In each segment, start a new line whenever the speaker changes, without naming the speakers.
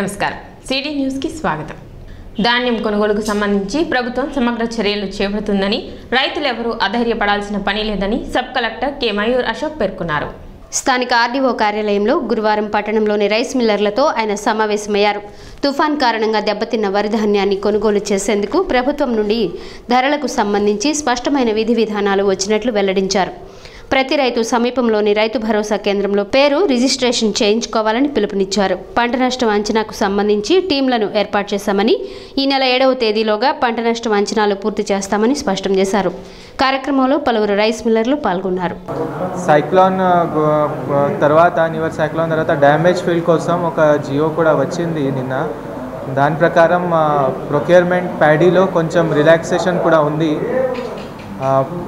నమస్కారం సిటీ న్యూస్కి స్వాగతం ధాన్యం కొనుగోలుకు సంబంధించి ప్రభుత్వం సమగ్ర చర్యలు చేపడుతుందని రైతులెవరూ అధైర్యపడాల్సిన పని లేదని sub collector K Mayur Ashok పేర్కొన్నారు
స్థానిక ఆర్డీఓ కార్యాలయంలో గురువారం పట్టణంలోని రైస్ మిల్లర్లతో ఆయన సమావేశమయ్యారు తుఫాన్ కారణంగా దెబ్బతిన్న వరి ధాన్యాన్ని కొనుగోలు చేసేందుకు ప్రభుత్వం నుండి ధరలకు సంబంధించి స్పష్టమైన విధి విధానాలు వచ్చినట్లు వెల్లడించారు ప్రతి రైతు సమీపంలోని రైతు భరోసా కేంద్రంలో పేరు రిజిస్ట్రేషన్ చేయించుకోవాలని పిలుపునిచ్చారు పంట నష్టం అంచనాకు సంబంధించి టీంలను ఏర్పాటు చేశామని ఈ నెల ఏడవ తేదీలోగా పంట నష్టం అంచనాలు పూర్తి చేస్తామని స్పష్టం చేశారు కార్యక్రమంలో పలువురు రైస్ మిల్లర్లు పాల్గొన్నారు
సైక్లోన్ ఆ, గు- గు- తర్వాత న్యూయర్ సైక్లోన్ తర్వాత డ్యామేజ్ ఫీల్డ్ కోసం ఒక జియో కూడా వచ్చింది నిన్న దాని ప్రకారం ప్రొక్యూర్మెంట్ ప్యాడీలో కొంచెం రిలాక్సేషన్ కూడా ఉంది ఆ,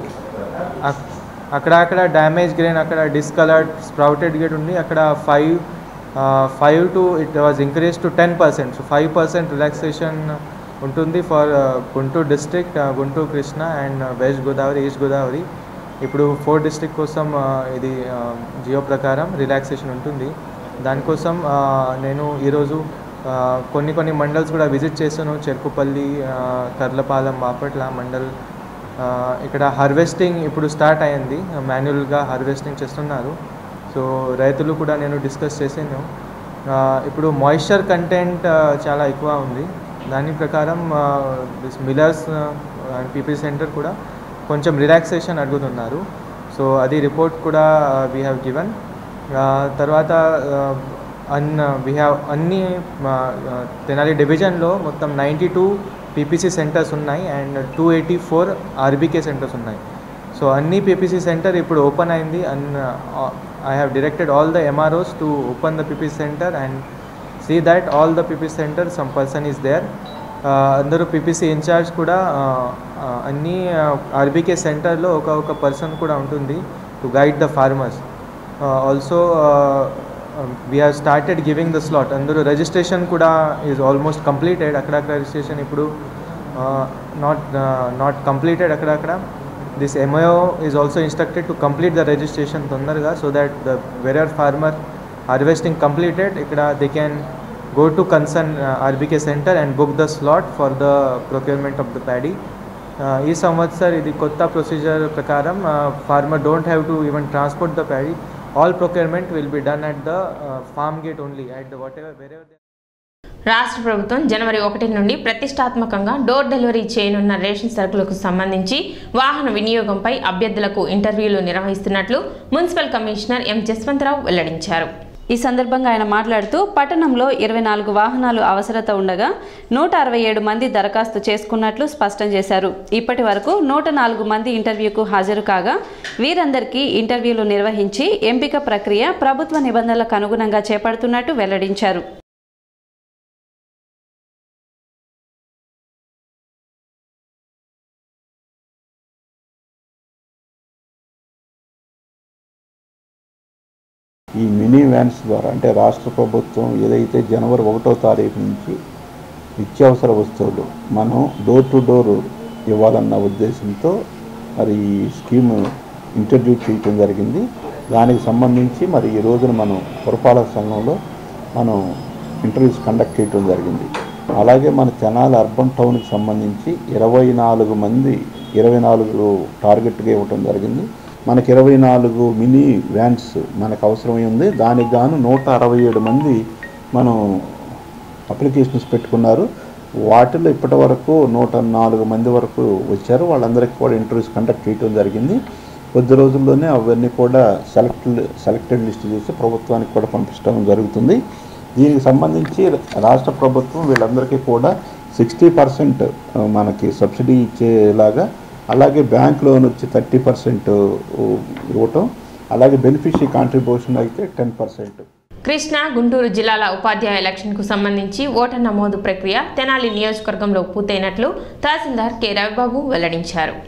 అక్- అక్కడ అక్కడ డ్యామేజ్ గ్రెయిన్ అక్కడ డిస్కలర్డ్ స్ప్రౌటెడ్ గేట్ ఉంది అక్కడ five five to it was increase to ten percent so five percent relaxation ఉంటుంది for Guntur district Guntur Krishna and west Godavari east Godavari ఇప్పుడు ఫోర్ డిస్ట్రిక్ట్ కోసం ఆ, ఇది ఆ, జియో ప్రకారం రిలాక్సేషన్ ఉంటుంది దానికోసం ఆ, నేను ఈరోజు ఆ, కొన్ని కొన్ని మండల్స్ కూడా విజిట్ చేశాను చెరుకుపల్లి ఆ, కర్లపాలెం బాపట్ల మండల్ ఆ, ఇక్కడ హార్వెస్టింగ్ ఇప్పుడు స్టార్ట్ అయింది మాన్యువల్గా హార్వెస్టింగ్ చేస్తున్నారు సో రైతులు కూడా నేను డిస్కస్ చేసాను ఆ, ఇప్పుడు మాయిశ్చర్ కంటెంట్ చాలా ఎక్కువ ఉంది దాని ప్రకారం this millers and PP centre కూడా కొంచెం రిలాక్సేషన్ అడుగుతున్నారు సో అది రిపోర్ట్ కూడా వీ హ్యావ్ గివెన్ తర్వాత అన్ వీ హ్యావ్ అన్ని ఆ, ఆ, తెనాలి డివిజన్లో మొత్తం నైంటీ టూ పీపీసీ సెంటర్స్ ఉన్నాయి and two eighty four RBK centres ఉన్నాయి సో అన్ని పీపీసీ సెంటర్ ఇప్పుడు ఓపెన్ అయింది and I have directed all the MROs to open the PPC centre and see that all the PPC centre some person is there అందరూ PPC incharge కూడా ఆ, ఆ, అన్ని RBK సెంటర్లో ఒక ఒక పర్సన్ కూడా ఉంటుంది to guide the farmers also we have started giving the slot అందరూ రిజిస్ట్రేషన్ కూడా ఈజ్ ఆల్మోస్ట్ కంప్లీటెడ్ అక్కడక్కడ రిజిస్ట్రేషన్ ఇప్పుడు నాట్ నాట్ కంప్లీటెడ్ అక్కడక్కడ this MIO is also instructed to complete the registration తొందరగా so that the where farmer harvesting completed ఇక్కడ they can go to concern uh, RBK center and book the slot for the procurement of the paddy. Uh, ఈ సంవత్సర్ ఇది కొత్త procedure ప్రకారం farmer don't have to even transport the paddy all procurement will be done at the farm gate only at the whatever wherever
రాష్ట్ర ప్రభుత్వం జనవరి ఒకటి నుండి ప్రతిష్టాత్మకంగా డోర్ డెలివరీ చేయనున్న రేషన్ సరుకులకు సంబంధించి వాహన వినియోగంపై అభ్యర్థులకు ఇంటర్వ్యూలు నిర్వహిస్తున్నట్లు మున్సిపల్ కమిషనర్ ఎం జస్వంతరావు వెల్లడించారు
ఈ సందర్భంగా ఆయన మాట్లాడుతూ పట్టణంలో ఇరవై నాలుగు వాహనాలు అవసరత ఉండగా నూట అరవై ఏడు మంది దరఖాస్తు చేసుకున్నట్లు స్పష్టం చేశారు ఇప్పటి వరకు నూట నాలుగు మంది ఇంటర్వ్యూకు హాజరు కాగా వీరందరికీ ఇంటర్వ్యూలు నిర్వహించి ఎంపిక ప్రక్రియ ప్రభుత్వ నిబంధనలకు అనుగుణంగా చేపడుతున్నట్టు వెల్లడించారు
ఈ మినీ వ్యాన్స్ ద్వారా అంటే రాష్ట్ర ప్రభుత్వం ఏదైతే జనవరి ఒకటో తారీఖు నుంచి నిత్యావసర వస్తువులు మనం డోర్ టు డోర్ ఇవ్వాలన్న ఉద్దేశంతో మరి ఈ స్కీమ్ ఇంట్రడ్యూస్ చేయటం జరిగింది దానికి సంబంధించి మరి ఈ రోజున మనం పురపాలక సంఘంలో మనం ఇంటర్వ్యూస్ కండక్ట్ చేయటం జరిగింది అలాగే మన తెనాలి అర్బన్ టౌన్కి సంబంధించి ఇరవై నాలుగు మంది ఇరవై నాలుగు టార్గెట్గా ఇవ్వటం జరిగింది మనకి ఇరవై నాలుగు మినీ వ్యాన్స్ మనకు అవసరమై ఉంది దానికి గాను నూట అరవై ఏడు మంది మనం అప్లికేషన్స్ పెట్టుకున్నారు వాటిలో ఇప్పటి వరకు నూట నాలుగు మంది వరకు వచ్చారు వాళ్ళందరికీ కూడా ఇంటర్వ్యూస్ కండక్ట్ చేయడం జరిగింది కొద్ది రోజుల్లోనే అవన్నీ కూడా సెలెక్టెడ్ సెలెక్టెడ్ లిస్ట్ చేసి ప్రభుత్వానికి కూడా పంపించడం జరుగుతుంది దీనికి సంబంధించి రాష్ట్ర ప్రభుత్వం వీళ్ళందరికీ కూడా సిక్స్టీ పర్సెంట్ మనకి సబ్సిడీ ఇచ్చేలాగా అలాగే బ్యాంక్ లోన్ వచ్చి థర్టీ పర్సెంట్ ఇవ్వటం అలాగే బెనిఫిషరీ కాంట్రిబ్యూషన్ అయితే టెన్ పర్సెంట్
కృష్ణా గుంటూరు జిల్లాల ఉపాధ్యాయ ఎలక్షన్కు సంబంధించి ఓటర్ నమోదు ప్రక్రియ తెనాలి నియోజకవర్గంలో పూర్తయినట్లు తహసీల్దార్ కె రవిబాబు వెల్లడించారు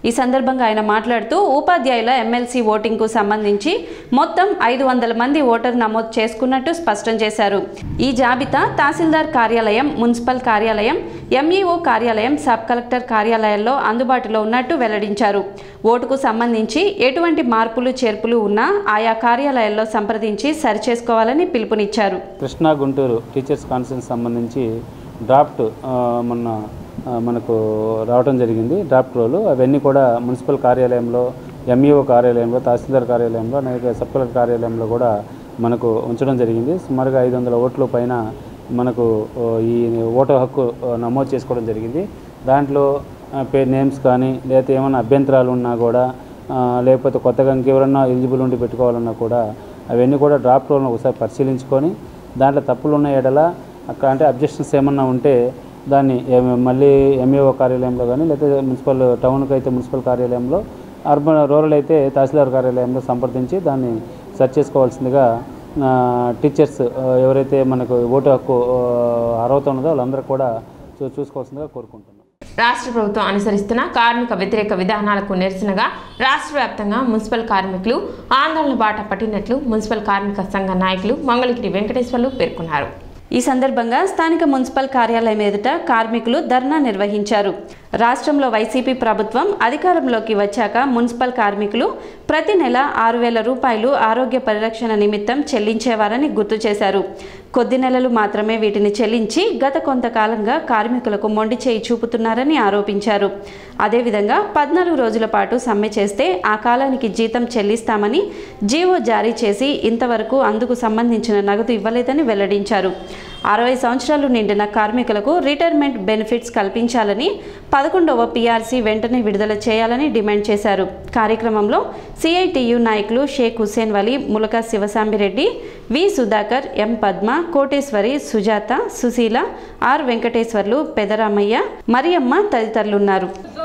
ఈ సందర్భంగా ఆయన మాట్లాడుతూ ఉపాధ్యాయుల ఎమ్మెల్సీ ఓటింగ్కు సంబంధించి మొత్తం ఐదు వందల మంది ఓటర్ నమోదు చేసుకున్నట్టు స్పష్టం చేశారు ఈ జాబితా తహసీల్దార్ కార్యాలయం మున్సిపల్ కార్యాలయం ఎంఈఓ కార్యాలయం సబ్ కలెక్టర్ కార్యాలయాల్లో అందుబాటులో ఉన్నట్టు వెల్లడించారు ఓటుకు సంబంధించి ఎటువంటి మార్పులు చేర్పులు ఉన్నా ఆయా కార్యాలయాల్లో సంప్రదించి సరిచేసుకోవాలని పిలుపునిచ్చారు
కృష్ణా గుంటూరు టీచర్స్ కాన్ఫరెన్స్ సంబంధించి డ్రాఫ్ట్ ఆ, మొన్న ఆ, మనకు రావడం జరిగింది డ్రాఫ్ట్ రోలు అవన్నీ కూడా మున్సిపల్ కార్యాలయంలో ఎంఈఓ కార్యాలయంలో తహసీల్దార్ కార్యాలయంలో అలాగే సబ్ కలెక్టర్ కార్యాలయంలో కూడా మనకు ఉంచడం జరిగింది సుమారుగా ఐదు వందల ఓట్ల పైన మనకు ఓ, ఈ ఓటు హక్కు ఓ, నమోదు చేసుకోవడం జరిగింది దాంట్లో ఆ, పేరు నేమ్స్ కానీ లేకపోతే ఏమైనా అభ్యంతరాలు ఉన్నా కూడా ఆ, లేకపోతే కొత్తగా ఇంకెవరన్నా ఎలిజిబుల్ ఉండి పెట్టుకోవాలన్నా కూడా అవన్నీ కూడా డ్రాఫ్ట్ రోల్ను ఒకసారి పరిశీలించుకొని దాంట్లో తప్పులు ఉన్న ఎడల అక్కడ అంటే అబ్జెక్షన్స్ ఏమన్నా ఉంటే దాన్ని ఏమ- మళ్ళీ ఎంఏఓ కార్యాలయంలో కానీ లేకపోతే మున్సిపల్ టౌన్కి అయితే మున్సిపల్ కార్యాలయంలో అర్బన్ రూరల్ అయితే తహసీల్దార్ కార్యాలయంలో సంప్రదించి దాన్ని సెర్చ్ చేసుకోవాల్సిందిగా ఆ, టీచర్స్ ఆ, ఎవరైతే మనకు ఓటు హక్కు ఆ, అర్హత ఉన్నదో వాళ్ళందరూ కూడా చూ చూసుకోవాల్సిందిగా కోరుకుంటున్నాం
రాష్ట్ర ప్రభుత్వం అనుసరిస్తున్న కార్మిక వ్యతిరేక విధానాలకు నిరసనగా రాష్ట్ర వ్యాప్తంగా మున్సిపల్ కార్మికులు ఆందోళన బాట పట్టినట్లు మున్సిపల్ కార్మిక సంఘ నాయకులు మంగళగిరి వెంకటేశ్వర్లు పేర్కొన్నారు
ఈ సందర్భంగా స్థానిక మున్సిపల్ కార్యాలయం ఎదుట కార్మికులు ధర్నా నిర్వహించారు రాష్ట్రంలో వైసీపీ ప్రభుత్వం అధికారంలోకి వచ్చాక మున్సిపల్ కార్మికులు ప్రతి నెల ఆరు వేల రూపాయలు ఆరోగ్య పరిరక్షణ నిమిత్తం చెల్లించేవారని గుర్తు చేశారు కొద్ది నెలలు మాత్రమే వీటిని చెల్లించి గత కొంతకాలంగా కార్మికులకు మొండి చేయి చూపుతున్నారని ఆరోపించారు అదేవిధంగా పద్నాలుగు రోజుల పాటు సమ్మె చేస్తే ఆ కాలానికి జీతం చెల్లిస్తామని జీవో జారీ చేసి ఇంతవరకు అందుకు సంబంధించిన నగదు ఇవ్వలేదని వెల్లడించారు అరవై సంవత్సరాలు నిండిన కార్మికులకు రిటైర్మెంట్ బెనిఫిట్స్ కల్పించాలని పదకొండవ పీఆర్సీ వెంటనే విడుదల చేయాలని డిమాండ్ చేశారు కార్యక్రమంలో సిఐటియు నాయకులు Sheikh Hussain Vali Mulaka Sivasambireddy V Sudhakar M Padma Koteswari Sujatha Susheela R Venkateswarlu Pedaramayya Mariyamma తదితరులున్నారు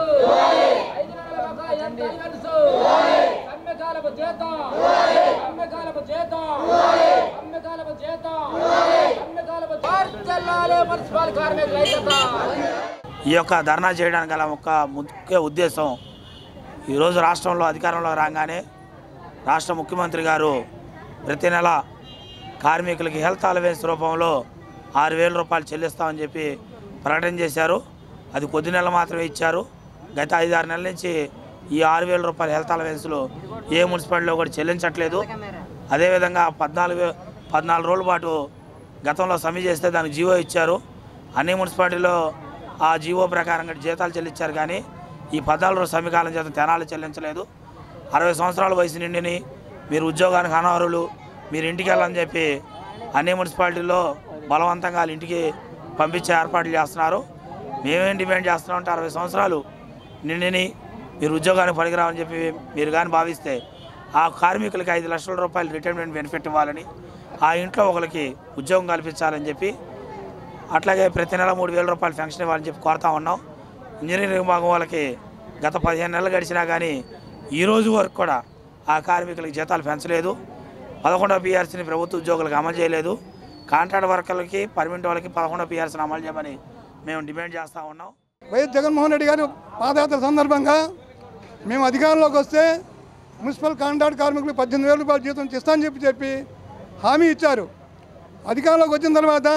అమ్మకాలకు చేద్దాం అమ్మకాలకు చేద్దాం అమ్మకాలకు చేద్దాం అమ్మకాలకు మార్చల్లాలే మున్సిపల్ కార్మికుల ఐక్యత
ఈ యొక్క ధర్నా చేయడానికి గల ఒక ముఖ్య ఉద్దేశం ఈరోజు రాష్ట్రంలో అధికారంలో రాగానే రాష్ట్ర ముఖ్యమంత్రి గారు ప్రతి నెల కార్మికులకి హెల్త్ అలవెన్స్ రూపంలో ఆరు వేల రూపాయలు చెల్లిస్తామని చెప్పి ప్రకటన చేశారు అది కొద్ది నెలలు మాత్రమే ఇచ్చారు గత ఐదారు నెలల నుంచి ఈ ఆరు వేల రూపాయల హెల్త్ అలవెన్స్లు ఏ మున్సిపాలిటీలో కూడా చెల్లించట్లేదు అదేవిధంగా పద్నాలుగు పద్నాలుగు రోజుల పాటు గతంలో సమ్మె చేస్తే దానికి జీవో ఇచ్చారు అన్ని మున్సిపాలిటీలో ఆ జీవో ప్రకారంగా జీతాలు చెల్లించారు కానీ ఈ పద్నాలుగు రోజుల సమ్మె కాలం చేత తెనాలు చెల్లించలేదు అరవై సంవత్సరాల వయసు నిండిని మీరు ఉద్యోగానికి అనర్హులు మీరు ఇంటికి వెళ్ళని చెప్పి అన్ని మున్సిపాలిటీల్లో బలవంతంగా వాళ్ళ ఇంటికి పంపించే ఏర్పాట్లు చేస్తున్నారు మేమేం డిమాండ్ చేస్తున్నామంటే అరవై సంవత్సరాలు నిండిని మీరు ఉద్యోగానికి పనికిరావని చెప్పి మీరు కానీ భావిస్తే ఆ కార్మికులకి ఐదు లక్షల రూపాయలు రిటైర్మెంట్ బెనిఫిట్ ఇవ్వాలని ఆ ఇంట్లో ఒకరికి ఉద్యోగం కల్పించాలని చెప్పి అట్లాగే ప్రతి నెల మూడు వేల రూపాయలు పెన్షన్ ఇవ్వాలని చెప్పి కోరుతా ఉన్నాం ఇంజనీరింగ్ విభాగం వాళ్ళకి గత పదిహేను నెలలు గడిచినా కానీ ఈ రోజు వరకు కూడా ఆ కార్మికులకు జీతాలు పెంచలేదు పదకొండవ పీఆర్సీని ప్రభుత్వ ఉద్యోగులకు అమలు చేయలేదు కాంట్రాక్ట్ వర్కర్లకి పర్మనెంట్ వాళ్ళకి పదకొండవ పీఆర్సీని అమలు చేయమని మేము డిమాండ్ చేస్తూ ఉన్నాం
వైఎస్ జగన్మోహన్ రెడ్డి గారు పాదయాత్ర సందర్భంగా మేము అధికారంలోకి వస్తే మున్సిపల్ కాంట్రాక్ట్ కార్మికులు పద్దెనిమిది వేల రూపాయల జీతం ఇస్తామని చెప్పి చెప్పి హామీ ఇచ్చారు అధికారంలోకి వచ్చిన తర్వాత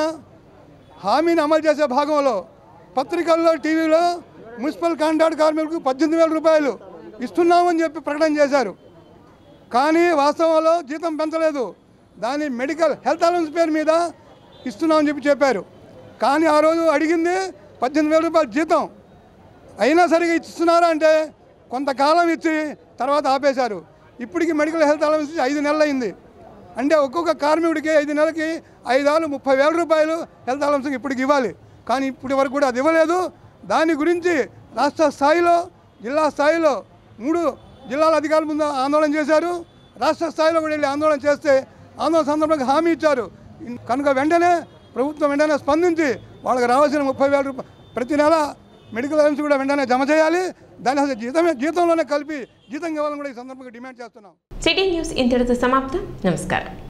హామీని అమలు చేసే భాగంలో పత్రికల్లో టీవీలో మున్సిపల్ కాంట్రాక్ట్ కార్మికులకు పద్దెనిమిది వేల రూపాయలు ఇస్తున్నామని చెప్పి ప్రకటన చేశారు కానీ వాస్తవంలో జీతం పెంచలేదు దాని మెడికల్ హెల్త్ అలవెన్స్ పేరు మీద ఇస్తున్నామని చెప్పి చెప్పారు కానీ ఆ రోజు అడిగింది పద్దెనిమిది వేల రూపాయల జీతం అయినా సరిగా ఇస్తున్నారా అంటే కొంతకాలం ఇచ్చి తర్వాత ఆపేశారు ఇప్పటికి మెడికల్ హెల్త్ అలవెన్స్ ఇచ్చి ఐదు నెలలు అయింది అంటే ఒక్కొక్క కార్మికుడికి ఐదు నెలలకి ఐదారు ముప్పై వేల రూపాయలు హెల్త్ అలవెన్స్ ఇప్పటికి ఇవ్వాలి కానీ ఇప్పటి వరకు కూడా అది ఇవ్వలేదు దాని గురించి రాష్ట్ర స్థాయిలో జిల్లా స్థాయిలో మూడు జిల్లాల అధికారుల ముందు ఆందోళన చేశారు రాష్ట్ర స్థాయిలో కూడా వెళ్ళి ఆందోళన చేస్తే ఆందోళన సందర్భంగా హామీ ఇచ్చారు కనుక వెంటనే ప్రభుత్వం వెంటనే స్పందించి వాళ్ళకి రావాల్సిన ముప్పై వేల రూపాయలు ప్రతి నెల మెడికల్ అలవెన్స్ కూడా వెంటనే జమ చేయాలి దాని అసలు జీతమే జీతంలోనే కలిపి జీతం ఇవ్వాలని కూడా ఈ సందర్భంగా డిమాండ్ చేస్తున్నాం
సిటీ న్యూస్ ఇంతటితో సమాప్తం నమస్కారం